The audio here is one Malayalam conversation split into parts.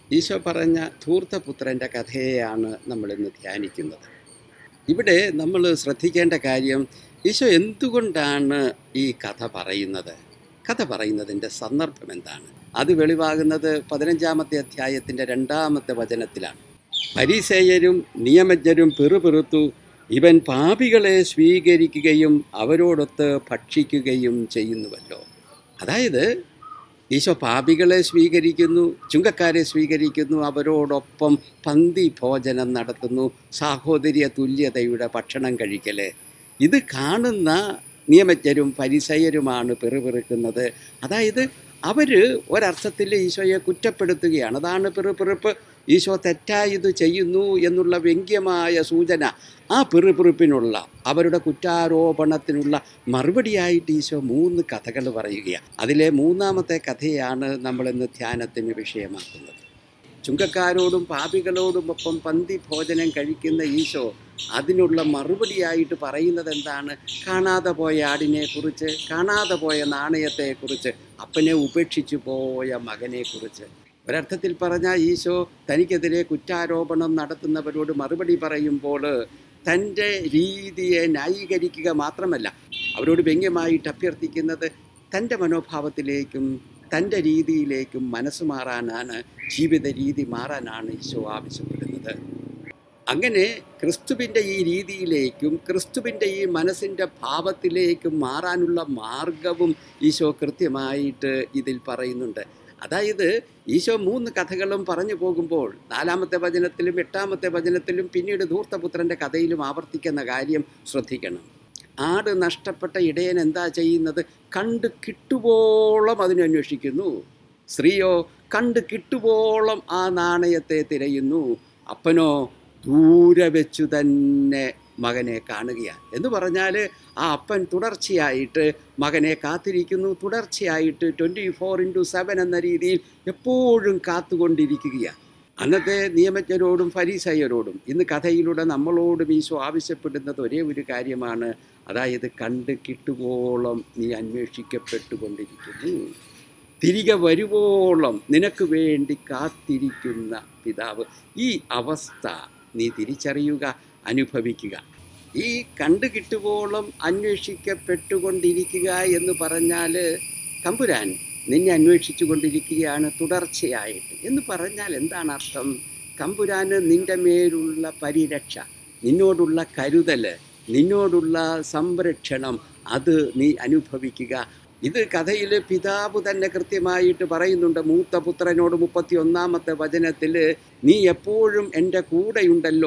ഈശോ പറഞ്ഞ ധൂർത്തപുത്രൻ്റെ കഥയെയാണ് നമ്മളിന്ന് ധ്യാനിക്കുന്നത് ഇവിടെ നമ്മൾ ശ്രദ്ധിക്കേണ്ട കാര്യം ഈശോ എന്തുകൊണ്ടാണ് ഈ കഥ പറയുന്നത് കഥ പറയുന്നതിൻ്റെ സന്ദർഭം എന്താണ് അത് വെളിവാകുന്നത് പതിനഞ്ചാമത്തെ അധ്യായത്തിൻ്റെ രണ്ടാമത്തെ വചനത്തിലാണ് പരീസേയരും നിയമജ്ഞരും പിറുപിറുത്തു ഇവൻ പാപികളെ സ്വീകരിക്കുകയും അവരോടൊത്ത് ഭക്ഷിക്കുകയും ചെയ്യുന്നുവല്ലോ അതായത് ഈശോ പാപികളെ സ്വീകരിക്കുന്നു ചുങ്കക്കാരെ സ്വീകരിക്കുന്നു അവരോടൊപ്പം പന്തി ഭോജനം നടത്തുന്നു സാഹോദര്യ തുല്യതയുടെ ഭക്ഷണം കഴിക്കല് ഇത് കാണുന്ന നിയമജ്ഞരും പരിസയരുമാണ് പിറുപിറുക്കുന്നത് അതായത് അവർ ഒരർത്ഥത്തിൽ ഈശോയെ കുറ്റപ്പെടുത്തുകയാണ് അതാണ് പിറുപിറുപ്പ് ഈശോ തെറ്റായത് ചെയ്യുന്നു എന്നുള്ള വ്യംഗ്യമായ സൂചന ആ പിറുപിറുപ്പിനുള്ള അവരുടെ കുറ്റാരോപണത്തിനുള്ള മറുപടിയായിട്ട് ഈശോ മൂന്ന് കഥകൾ പറയുകയാണ് അതിലെ മൂന്നാമത്തെ കഥയാണ് നമ്മളിന്ന് ധ്യാനത്തിന് വിഷയമാക്കുന്നത് ചുങ്കക്കാരോടും പാപികളോടും ഒപ്പം പന്തി ഭോജനം കഴിക്കുന്ന ഈശോ അതിനുള്ള മറുപടിയായിട്ട് പറയുന്നത് എന്താണ് കാണാതെ പോയ ആടിനെ കുറിച്ച് കാണാതെ പോയ നാണയത്തെക്കുറിച്ച് അപ്പനെ ഉപേക്ഷിച്ചു പോയ മകനെക്കുറിച്ച് ഒരർത്ഥത്തിൽ പറഞ്ഞാൽ ഈശോ തനിക്കെതിരെ കുറ്റാരോപണം നടത്തുന്നവരോട് മറുപടി പറയുമ്പോൾ തൻ്റെ രീതിയെ ന്യായീകരിക്കുക മാത്രമല്ല അവരോട് വ്യംഗ്യമായിട്ട് അഭ്യർത്ഥിക്കുന്നത് തൻ്റെ മനോഭാവത്തിലേക്കും തൻ്റെ രീതിയിലേക്കും മനസ്സ് മാറാനാണ് ജീവിത രീതി മാറാനാണ് ഈശോ ആവശ്യപ്പെടുന്നത് അങ്ങനെ ക്രിസ്തുവിൻ്റെ ഈ രീതിയിലേക്കും ക്രിസ്തുവിൻ്റെ ഈ മനസ്സിൻ്റെ ഭാവത്തിലേക്കും മാറാനുള്ള മാർഗവും ഈശോ കൃത്യമായിട്ട് ഇതിൽ പറയുന്നുണ്ട് അതായത് ഈശോ മൂന്ന് കഥകളും പറഞ്ഞു പോകുമ്പോൾ നാലാമത്തെ വചനത്തിലും എട്ടാമത്തെ വചനത്തിലും പിന്നീട് ധൂർത്തപുത്രൻ്റെ കഥയിലും ആവർത്തിക്കുന്ന കാര്യം ശ്രദ്ധിക്കണം ആട് നഷ്ടപ്പെട്ട ഇടയൻ എന്താ ചെയ്യുന്നത് കണ്ട് കിട്ടുവോളം അതിനെ അന്വേഷിക്കുന്നു സ്ത്രീയോ കണ്ട് കിട്ടുവോളം ആ നാണയത്തെ തിരയുന്നു അപ്പനോ ദൂരെ വെച്ചു തന്നെ മകനെ കാണുകയാണ് എന്ന് പറഞ്ഞാൽ ആ അപ്പൻ തുടർച്ചയായിട്ട് മകനെ കാത്തിരിക്കുന്നു തുടർച്ചയായിട്ട് ട്വൻറ്റി ഫോർ ഇൻറ്റു സെവൻ എന്ന രീതിയിൽ എപ്പോഴും കാത്തുകൊണ്ടിരിക്കുകയാണ് അന്നത്തെ നിയമജ്ഞരോടും ഫരീസയരോടും ഇന്ന് കഥയിലൂടെ നമ്മളോടും ഈശോ ആവശ്യപ്പെടുന്നത് ഒരേ ഒരു കാര്യമാണ് അതായത് കണ്ട് കിട്ടുവോളം നീ അന്വേഷിക്കപ്പെട്ടുകൊണ്ടിരിക്കുന്നു തിരികെ വരുവോളം നിനക്ക് വേണ്ടി കാത്തിരിക്കുന്ന പിതാവ് ഈ അവസ്ഥ നീ തിരിച്ചറിയുക അനുഭവിക്കുക ഈ കണ്ടു കിട്ടുവോളം അന്വേഷിക്കപ്പെട്ടുകൊണ്ടിരിക്കുക എന്ന് പറഞ്ഞാൽ തമ്പുരാൻ നിന്നെ അന്വേഷിച്ചു കൊണ്ടിരിക്കുകയാണ് തുടർച്ചയായിട്ട് എന്ന് പറഞ്ഞാൽ എന്താണ് അർത്ഥം തമ്പുരാന് നിന്റെ മേലുള്ള പരിരക്ഷ നിന്നോടുള്ള കരുതൽ നിന്നോടുള്ള സംരക്ഷണം അത് നീ അനുഭവിക്കുക ഇത് കഥയിൽ പിതാവ് തന്നെ കൃത്യമായിട്ട് പറയുന്നുണ്ട് മൂത്ത പുത്രനോട് മുപ്പത്തി ഒന്നാമത്തെ വചനത്തിൽ നീ എപ്പോഴും എൻ്റെ കൂടെയുണ്ടല്ലോ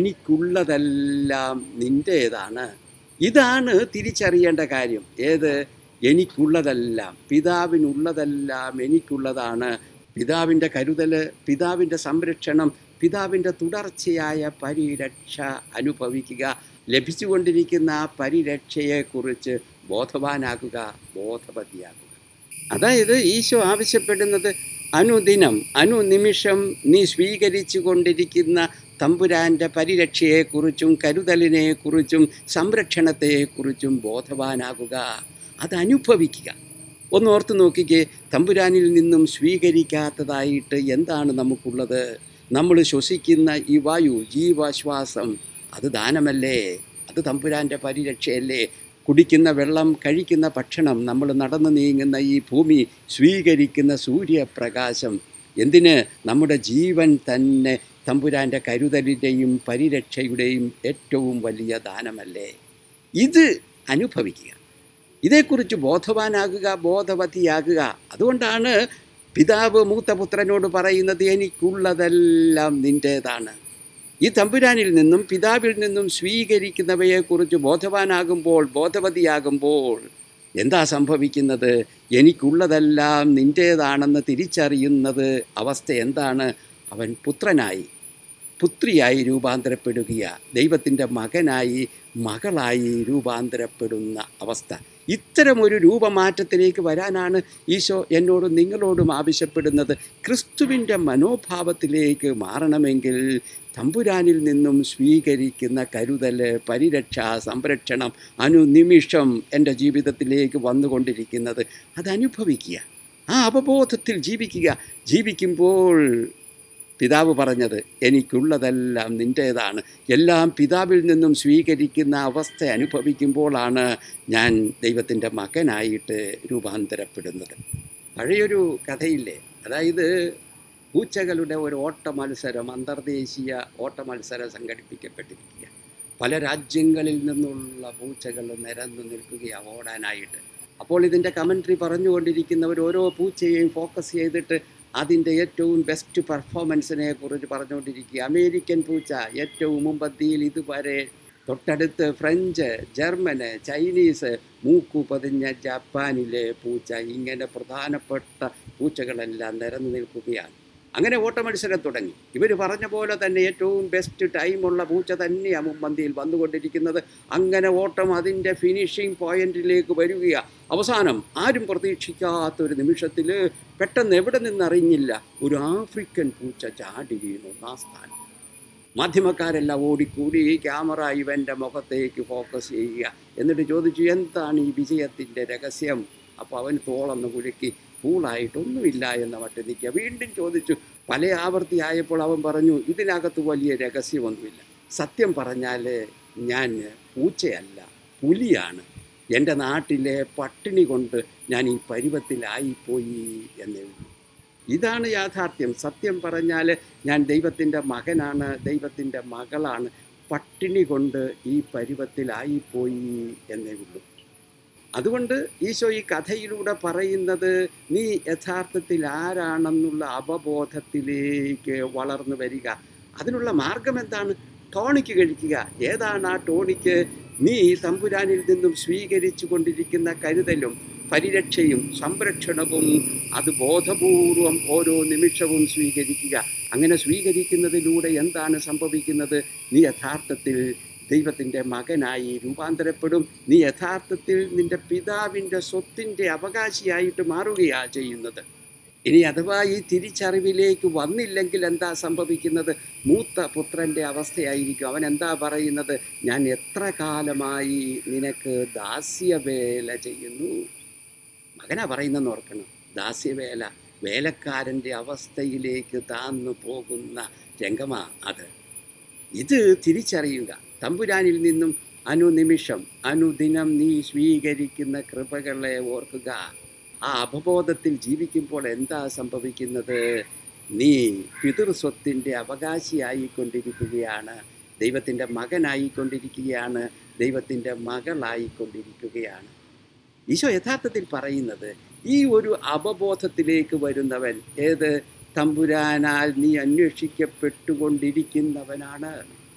എനിക്കുള്ളതെല്ലാം നിൻ്റേതാണ് ഇതാണ് തിരിച്ചറിയേണ്ട കാര്യം ഏത് എനിക്കുള്ളതെല്ലാം പിതാവിനുള്ളതെല്ലാം എനിക്കുള്ളതാണ് പിതാവിൻ്റെ കരുതൽ പിതാവിൻ്റെ സംരക്ഷണം പിതാവിൻ്റെ തുടർച്ചയായ പരിരക്ഷ അനുഭവിക്കുക ലഭിച്ചുകൊണ്ടിരിക്കുന്ന ആ പരിരക്ഷയെക്കുറിച്ച് ബോധവാനാകുക ബോധവതിയാകുക അതായത് ഈശോ ആവശ്യപ്പെടുന്നത് അനുദിനം അനുനിമിഷം നീ സ്വീകരിച്ചു കൊണ്ടിരിക്കുന്ന തമ്പുരാൻ്റെ പരിരക്ഷയെക്കുറിച്ചും കരുതലിനെക്കുറിച്ചും സംരക്ഷണത്തെക്കുറിച്ചും ബോധവാനാകുക അത് അനുഭവിക്കുക ഒന്ന് ഓർത്ത് നോക്കിക്കേ തമ്പുരാനിൽ നിന്നും സ്വീകരിക്കാത്തതായിട്ട് എന്താണ് നമുക്കുള്ളത് നമ്മൾ ശ്വസിക്കുന്ന ഈ വായു ജീവശ്വാസം അത് ദാനമല്ലേ അത് തമ്പുരാൻ്റെ പരിരക്ഷയല്ലേ കുടിക്കുന്ന വെള്ളം കഴിക്കുന്ന ഭക്ഷണം നമ്മൾ നടന്നു നീങ്ങുന്ന ഈ ഭൂമി സ്വീകരിക്കുന്ന സൂര്യപ്രകാശം എന്തിന് നമ്മുടെ ജീവൻ തന്നെ തമ്പുരാൻ്റെ കരുതലിൻ്റെയും പരിരക്ഷയുടെയും ഏറ്റവും വലിയ ദാനമല്ലേ ഇത് അനുഭവിക്കുക ഇതേക്കുറിച്ച് ബോധവാനാകുക ബോധവതിയാകുക അതുകൊണ്ടാണ് പിതാവ് മൂത്തപുത്രനോട് പറയുന്നത് എനിക്കുള്ളതെല്ലാം നിൻ്റേതാണ് ഈ തമ്പുരാനിൽ നിന്നും പിതാവിൽ നിന്നും സ്വീകരിക്കുന്നവയെക്കുറിച്ച് ബോധവാനാകുമ്പോൾ ബോധവതിയാകുമ്പോൾ എന്താ സംഭവിക്കുന്നത് എനിക്കുള്ളതെല്ലാം നിൻ്റേതാണെന്ന് തിരിച്ചറിയുന്നത് അവസ്ഥ എന്താണ് അവൻ പുത്രനായി പുത്രിയായി രൂപാന്തരപ്പെടുക ദൈവത്തിൻ്റെ മകനായി മകളായി രൂപാന്തരപ്പെടുന്ന അവസ്ഥ ഇത്തരമൊരു രൂപമാറ്റത്തിലേക്ക് വരാനാണ് ഈശോ എന്നോടും നിങ്ങളോടും ആവശ്യപ്പെടുന്നത് ക്രിസ്തുവിൻ്റെ മനോഭാവത്തിലേക്ക് മാറണമെങ്കിൽ തമ്പുരാനിൽ നിന്നും സ്വീകരിക്കുന്ന കരുതൽ പരിരക്ഷ സംരക്ഷണം അനുനിമിഷം എൻ്റെ ജീവിതത്തിലേക്ക് വന്നുകൊണ്ടിരിക്കുന്നത് അത് അനുഭവിക്കുക ആ അവബോധത്തിൽ ജീവിക്കുക ജീവിക്കുമ്പോൾ പിതാവ് പറഞ്ഞത് എനിക്കുള്ളതെല്ലാം നിൻ്റേതാണ് എല്ലാം പിതാവിൽ നിന്നും സ്വീകരിക്കുന്ന അവസ്ഥ അനുഭവിക്കുമ്പോഴാണ് ഞാൻ ദൈവത്തിൻ്റെ മകനായിട്ട് രൂപാന്തരപ്പെടുന്നത് പഴയൊരു കഥയില്ലേ അതായത് പൂച്ചകളുടെ ഒരു ഓട്ട മത്സരം അന്തർദേശീയ ഓട്ട മത്സരം സംഘടിപ്പിക്കപ്പെട്ടിരിക്കുക പല രാജ്യങ്ങളിൽ നിന്നുള്ള പൂച്ചകൾ നിരന്നു നിൽക്കുകയാണ് ഓടാനായിട്ട് അപ്പോൾ ഇതിൻ്റെ കമൻട്രി പറഞ്ഞുകൊണ്ടിരിക്കുന്നവർ ഓരോ പൂച്ചയെയും ഫോക്കസ് ചെയ്തിട്ട് അതിൻ്റെ ഏറ്റവും ബെസ്റ്റ് പെർഫോമൻസിനെ കുറിച്ച് പറഞ്ഞുകൊണ്ടിരിക്കുക അമേരിക്കൻ പൂച്ച ഏറ്റവും മുമ്പന്തിയിൽ ഇതുവരെ തൊട്ടടുത്ത് ഫ്രഞ്ച് ജർമ്മന് ചൈനീസ് മൂക്കു പതിഞ്ഞ ജപ്പാനിലെ പൂച്ച ഇങ്ങനെ പ്രധാനപ്പെട്ട പൂച്ചകളെല്ലാം നിരന്നു നിൽക്കുകയാണ് അങ്ങനെ ഓട്ടമത്സരം തുടങ്ങി ഇവർ പറഞ്ഞ പോലെ തന്നെ ഏറ്റവും ബെസ്റ്റ് ടൈമുള്ള പൂച്ച തന്നെയാണ് മുമ്പന്തിയിൽ വന്നുകൊണ്ടിരിക്കുന്നത് അങ്ങനെ ഓട്ടം അതിൻ്റെ ഫിനിഷിംഗ് പോയിന്റിലേക്ക് വരികയാണ് അവസാനം ആരും പ്രതീക്ഷിക്കാത്തൊരു നിമിഷത്തിൽ പെട്ടെന്ന് എവിടെ നിന്നറിഞ്ഞില്ല ഒരു ആഫ്രിക്കൻ പൂച്ച ചാടി വീണു ആ സ്ഥാനം മാധ്യമക്കാരെല്ലാം ഓടിക്കൂടി ക്യാമറ ഇവൻ്റെ മുഖത്തേക്ക് ഫോക്കസ് ചെയ്യുക എന്നിട്ട് ചോദിച്ചു എന്താണ് ഈ വിജയത്തിൻ്റെ രഹസ്യം അപ്പോൾ അവൻ തോളന്ന് കുലുക്കി കൂളായിട്ടൊന്നുമില്ല എന്ന മട്ടിൽ നിൽക്കുക വീണ്ടും ചോദിച്ചു പല ആവർത്തിയായപ്പോൾ അവൻ പറഞ്ഞു ഇതിനകത്ത് വലിയ രഹസ്യമൊന്നുമില്ല സത്യം പറഞ്ഞാൽ ഞാൻ പൂച്ചയല്ല പുലിയാണ് എൻ്റെ നാട്ടിലെ പട്ടിണി കൊണ്ട് ഞാൻ ഈ പരുവത്തിലായിപ്പോയി എന്നേ ഉള്ളൂ ഇതാണ് യാഥാർത്ഥ്യം സത്യം പറഞ്ഞാൽ ഞാൻ ദൈവത്തിൻ്റെ മകനാണ് ദൈവത്തിൻ്റെ മകളാണ് പട്ടിണി കൊണ്ട് ഈ പരുവത്തിലായിപ്പോയി എന്നേ ഉള്ളൂ അതുകൊണ്ട് ഈശോ ഈ കഥയിലൂടെ പറയുന്നത് നീ യഥാർത്ഥത്തിൽ ആരാണെന്നുള്ള അവബോധത്തിലേക്ക് വളർന്നു വരിക അതിനുള്ള മാർഗം എന്താണ് ടോണിക്ക് കഴിക്കുക ഏതാണ് ആ ടോണിക്ക് നീ തമ്പുരാനിൽ നിന്നും സ്വീകരിച്ചു കൊണ്ടിരിക്കുന്ന കരുതലും പരിരക്ഷയും സംരക്ഷണവും അത് ബോധപൂർവം ഓരോ നിമിഷവും സ്വീകരിക്കുക അങ്ങനെ സ്വീകരിക്കുന്നതിലൂടെ എന്താണ് സംഭവിക്കുന്നത് നീ യഥാർത്ഥത്തിൽ ദൈവത്തിൻ്റെ മകനായി രൂപാന്തരപ്പെടും നീ യഥാർത്ഥത്തിൽ നിന്റെ പിതാവിൻ്റെ സ്വത്തിൻ്റെ അവകാശിയായിട്ട് മാറുകയാണ് ചെയ്യുന്നത് ഇനി അഥവാ ഈ തിരിച്ചറിവിലേക്ക് വന്നില്ലെങ്കിൽ എന്താ സംഭവിക്കുന്നത് മൂത്ത പുത്രൻ്റെ അവസ്ഥയായിരിക്കും അവൻ എന്താ പറയുന്നത് ഞാൻ എത്ര കാലമായി നിനക്ക് ദാസ്യവേല ചെയ്യുന്നു മകനാ പറയുന്നെന്ന് ഓർക്കണം ദാസ്യവേല വേലക്കാരൻ്റെ അവസ്ഥയിലേക്ക് താന്നു പോകുന്ന രംഗമാ അത് ഇത് തിരിച്ചറിയുക തമ്പുരാനിൽ നിന്നും അനുനിമിഷം അനുദിനം നീ സ്വീകരിക്കുന്ന കൃപകളെ ഓർക്കുക ആ അപബോധത്തിൽ ജീവിക്കുമ്പോൾ എന്താ സംഭവിക്കുന്നത് നീ പിതൃസ്വത്തിൻ്റെ അവകാശിയായിക്കൊണ്ടിരിക്കുകയാണ് ദൈവത്തിൻ്റെ മകനായിക്കൊണ്ടിരിക്കുകയാണ് ദൈവത്തിൻ്റെ മകളായിക്കൊണ്ടിരിക്കുകയാണ് ഈശോ യഥാർത്ഥത്തിൽ പറയുന്നത് ഈ ഒരു അവബോധത്തിലേക്ക് വരുന്നവൻ ഏത് തമ്പുരാനാൽ നീ അന്വേഷിക്കപ്പെട്ടുകൊണ്ടിരിക്കുന്നവനാണ്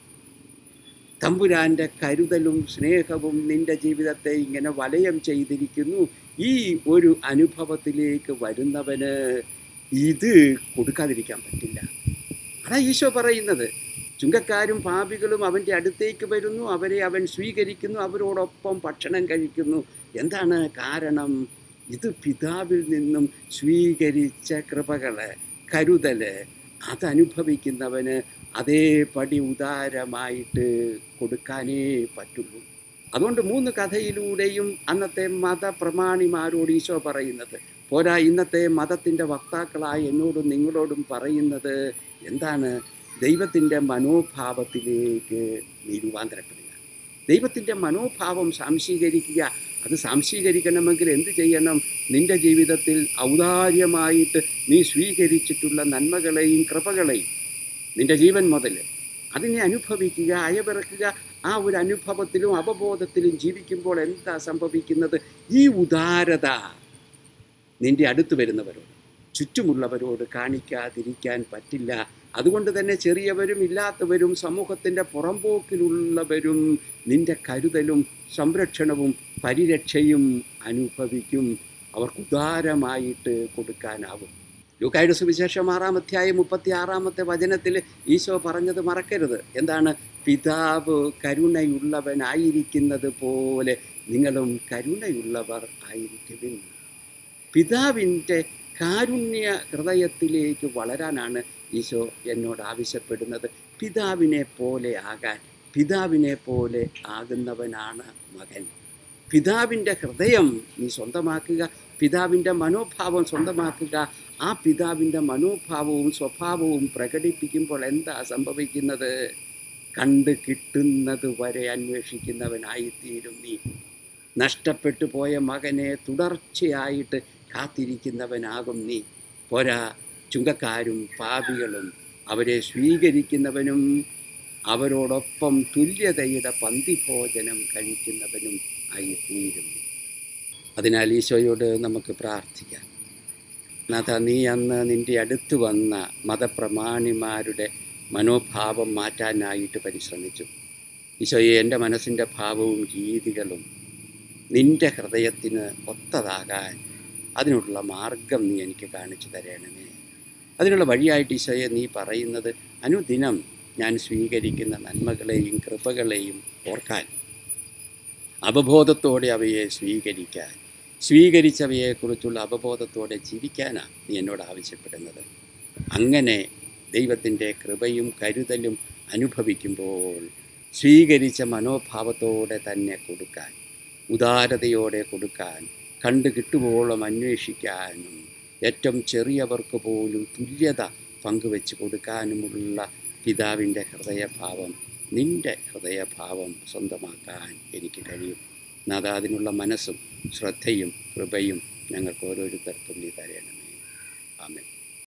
തമ്പുരാൻ്റെ കരുതലും സ്നേഹവും നിന്റെ ജീവിതത്തെ ഇങ്ങനെ വലയം ചെയ്തിരിക്കുന്നു ഈ ഒരു അനുഭവത്തിലേക്ക് വരുന്നവന് ഇത് കൊടുക്കാതിരിക്കാൻ പറ്റില്ല അതാ ഈശോ പറയുന്നത് ചുങ്കക്കാരും പാപികളും അവൻ്റെ അടുത്തേക്ക് വരുന്നു അവരെ അവൻ സ്വീകരിക്കുന്നു അവരോടൊപ്പം ഭക്ഷണം കഴിക്കുന്നു എന്താണ് കാരണം ഇത് പിതാവിൽ നിന്നും സ്വീകരിച്ച കൃപകള് കരുതല് അതനുഭവിക്കുന്നവന് അതേപടി ഉദാരമായിട്ട് കൊടുക്കാനേ പറ്റുള്ളൂ അതുകൊണ്ട് മൂന്ന് കഥയിലൂടെയും അന്നത്തെ മതപ്രമാണിമാരോട് ഈശോ പറയുന്നത് പോരാ ഇന്നത്തെ മതത്തിൻ്റെ വക്താക്കളായ എന്നോടും നിങ്ങളോടും പറയുന്നത് എന്താണ് ദൈവത്തിൻ്റെ മനോഭാവത്തിലേക്ക് നീ രൂപാന്തരപ്പെടുക ദൈവത്തിൻ്റെ മനോഭാവം സാംശീകരിക്കുക അത് സാംശീകരിക്കണമെങ്കിൽ എന്ത് ചെയ്യണം നിന്റെ ജീവിതത്തിൽ ഔദാര്യമായിട്ട് നീ സ്വീകരിച്ചിട്ടുള്ള നന്മകളെയും കൃപകളെയും നിന്റെ ജീവൻ മുതൽ അതിനെ അനുഭവിക്കുക അയവിറക്കുക ആ ഒരു അനുഭവത്തിലും അവബോധത്തിലും ജീവിക്കുമ്പോൾ എന്താ സംഭവിക്കുന്നത് ഈ ഉദാരത നിന്റെ അടുത്ത് വരുന്നവരോട് ചുറ്റുമുള്ളവരോട് കാണിക്കാതിരിക്കാൻ പറ്റില്ല അതുകൊണ്ട് തന്നെ ചെറിയവരും ഇല്ലാത്തവരും സമൂഹത്തിൻ്റെ പുറമ്പോക്കിലുള്ളവരും നിന്റെ കരുതലും സംരക്ഷണവും പരിരക്ഷയും അനുഭവിക്കും അവർക്ക് ഉദാരമായിട്ട് കൊടുക്കാനാവും ലൂക്കായുടെ സുവിശേഷം ആറാം അധ്യായം മുപ്പത്തി ആറാമത്തെ വചനത്തിൽ ഈശോ പറഞ്ഞത് മറക്കരുത് എന്താണ് പിതാവ് കരുണയുള്ളവനായിരിക്കുന്നത് പോലെ നിങ്ങളും കരുണയുള്ളവർ ആയിരിക്കുവിൻ പിതാവിൻ്റെ കാരുണ്യ ഹൃദയത്തിലേക്ക് വളരാനാണ് ഈശോ എന്നോട് ആവശ്യപ്പെടുന്നത് പിതാവിനെ പോലെ ആകാൻ പിതാവിനെ പോലെ ആകുന്നവനാണ് മകൻ പിതാവിൻ്റെ ഹൃദയം നീ സ്വന്തമാക്കുക പിതാവിൻ്റെ മനോഭാവം സ്വന്തമാക്കുക ആ പിതാവിൻ്റെ മനോഭാവവും സ്വഭാവവും പ്രകടിപ്പിക്കുമ്പോൾ എന്താ സംഭവിക്കുന്നത് കണ്ട് കിട്ടുന്നത് വരെ അന്വേഷിക്കുന്നവനായിത്തീരും നീ നഷ്ടപ്പെട്ടു പോയ മകനെ തുടർച്ചയായിട്ട് കാത്തിരിക്കുന്നവനാകും നീ പോരാ ചുങ്കക്കാരും പാപികളും അവരെ സ്വീകരിക്കുന്നവനും അവരോടൊപ്പം തുല്യതയുടെ പന്തിഭോജനം കഴിക്കുന്നവനും ആയിത്തീരും അതിനാൽ ഈശോയോട് നമുക്ക് പ്രാർത്ഥിക്കാം നാഥ നീ അന്ന് നിൻ്റെ അടുത്ത് വന്ന മതപ്രമാണിമാരുടെ മനോഭാവം മാറ്റാനായിട്ട് പരിശ്രമിച്ചു ഈശോയെ എൻ്റെ മനസ്സിൻ്റെ ഭാവവും രീതികളും നിൻ്റെ ഹൃദയത്തിന് ഒത്തതാകാൻ അതിനുള്ള മാർഗം നീ എനിക്ക് കാണിച്ചു തരണമേ അതിനുള്ള വഴിയായിട്ട് ഈശോയെ നീ പറയുന്നത് അനുദിനം ഞാൻ സ്വീകരിക്കുന്ന നന്മകളെയും കൃപകളെയും ഓർക്കാൻ അവബോധത്തോടെ അവയെ സ്വീകരിക്കാൻ സ്വീകരിച്ചവയെക്കുറിച്ചുള്ള അവബോധത്തോടെ ജീവിക്കാനാണ് നീ എന്നോട് ആവശ്യപ്പെടുന്നത് അങ്ങനെ ദൈവത്തിൻ്റെ കൃപയും കരുതലും അനുഭവിക്കുമ്പോൾ സ്വീകരിച്ച മനോഭാവത്തോടെ തന്നെ കൊടുക്കാൻ ഉദാരതയോടെ കൊടുക്കാൻ കണ്ടു കിട്ടുവോളം അന്വേഷിക്കാനും ഏറ്റവും ചെറിയവർക്ക് പോലും തുല്യത പങ്കുവെച്ച് കൊടുക്കാനുമുള്ള പിതാവിൻ്റെ ഹൃദയഭാവം നിൻ്റെ ഹൃദയഭാവം സ്വന്തമാക്കാൻ എനിക്ക് കഴിയും നാഥ അതിനുള്ള മനസ്സും ശ്രദ്ധയും കൃപയും ഞങ്ങൾക്ക് ഓരോരുത്തർക്കും നീ തരണമേ ആമേൻ